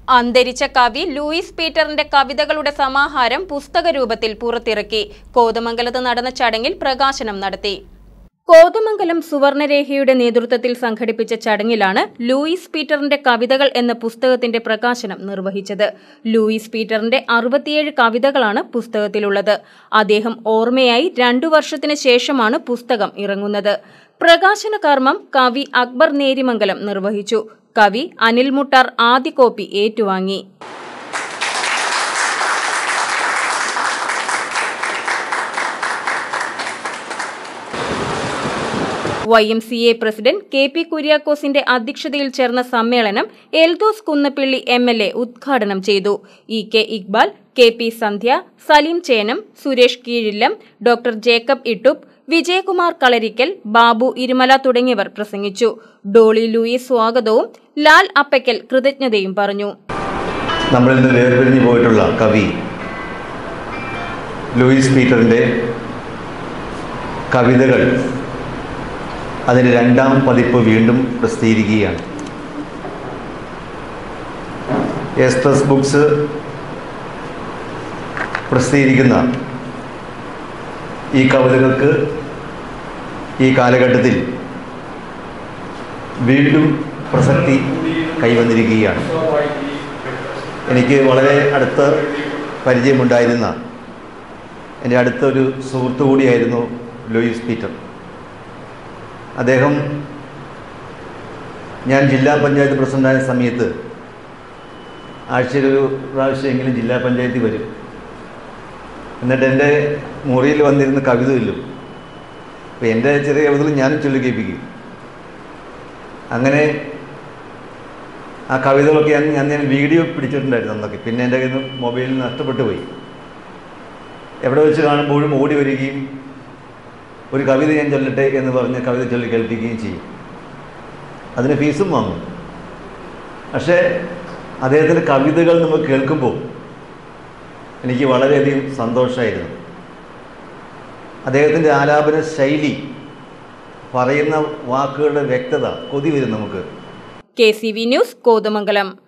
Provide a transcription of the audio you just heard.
അന്തരിച്ച കവി ലൂയിസ് പീറ്ററിന്റെ കവിതകളുടെ സമാഹാരം പുസ്തക രൂപത്തിൽ പുറത്തിറക്കി കോതമംഗലത്ത് നടന്ന ചടങ്ങിൽ പ്രകാശനം നടത്തി കോതമംഗലം സുവർണരേഖയുടെ നേതൃത്വത്തിൽ സംഘടിപ്പിച്ച ചടങ്ങിലാണ് ലൂയിസ് പീറ്ററിന്റെ കവിതകൾ എന്ന പുസ്തകത്തിന്റെ പ്രകാശനം നിർവഹിച്ചത് ലൂയിസ് പീറ്ററിന്റെ അറുപത്തിയേഴ് കവിതകളാണ് പുസ്തകത്തിലുള്ളത് അദ്ദേഹം ഓർമ്മയായി രണ്ടു വർഷത്തിന് ശേഷമാണ് പുസ്തകം ഇറങ്ങുന്നത് പ്രകാശന കർമ്മം കവി അക്ബർ നേരിമംഗലം നിർവഹിച്ചു കവി അനിൽ മുട്ടാർ ആദ്യ കോപ്പി ഏറ്റുവാങ്ങി Y M C A president K P കുര്യാക്കോസിന്റെ അധ്യക്ഷതയിൽ ചേർന്ന സമ്മേളനം Eldhose Kunnappilly M L A ഉദ്ഘാടനം ചെയ്തു E K Iqbal K P Sandhya Saleem Chenam Suresh Keezhillam doctor Jacob Ittup Vijayakumar Kalarikkal Babu Irumala തുടങ്ങിയവർ പ്രസംഗിച്ചു ഡോളി ലൂയിസ് സ്വാഗതവും ലാൽ അപ്പയ്ക്കൽ കൃതജ്ഞതയും പറഞ്ഞു നമ്മളിൽ നിന്ന് വേർപിരിഞ്ഞു പോയിട്ടുള്ള കവി ലൂയിസ് പീറ്ററിൻ്റെ കവിതകൾ അതിൻ്റെ രണ്ടാം പതിപ്പ് വീണ്ടും പ്രസിദ്ധീകരിക്കുകയാണ് എക്സ്പ്രസ് ബുക്സ് പ്രസിദ്ധീകരിക്കുന്ന ഈ കവിതകൾക്ക് ഈ കാലഘട്ടത്തിൽ വീണ്ടും പ്രസക്തി കൈവന്നിരിക്കുകയാണ് എനിക്ക് വളരെ അടുത്ത പരിചയമുണ്ടായിരുന്ന എൻ്റെ അടുത്തൊരു സുഹൃത്തു കൂടിയായിരുന്നു ലൂയിസ് പീറ്റർ അദ്ദേഹം ഞാൻ ജില്ലാ പഞ്ചായത്ത് പ്രസിഡൻ്റായ സമയത്ത് ആഴ്ചയിലൊരു പ്രാവശ്യമെങ്കിലും ജില്ലാ പഞ്ചായത്തിൽ വരും എന്നിട്ട് എൻ്റെ മുറിയിൽ വന്നിരുന്ന് കവിത ചൊല്ലും അപ്പോൾ എൻ്റെ ചെറിയ കവിതകൾ ഞാനും ചൊല്ലി കേൾപ്പിക്കും അങ്ങനെ ആ കവിതകളൊക്കെ ഞാൻ ഞാൻ ഞാൻ വീഡിയോ പിടിച്ചിട്ടുണ്ടായിരുന്നു അന്നൊക്കെ പിന്നെ എൻ്റെ കയ്യിൽ നിന്ന് മൊബൈലിൽ നഷ്ടപ്പെട്ടു പോയി എവിടെ വെച്ച് കാണുമ്പോഴും ഓടി വരികയും ഒരു കവിത ഞാൻ ചൊല്ലട്ടെ എന്ന് പറഞ്ഞ് കവിത ചൊല്ലി കേൾപ്പിക്കുകയും ചെയ്യും അതിന് ഫീസും വാങ്ങും പക്ഷേ അദ്ദേഹത്തിൻ്റെ കവിതകൾ നമ്മൾ കേൾക്കുമ്പോൾ എനിക്ക് വളരെയധികം സന്തോഷമായിരുന്നു അദ്ദേഹത്തിൻ്റെ ആലാപന ശൈലി പറയുന്ന വാക്കുകളുടെ വ്യക്തത കൊതി വരും നമുക്ക് K C V news Kothamangalam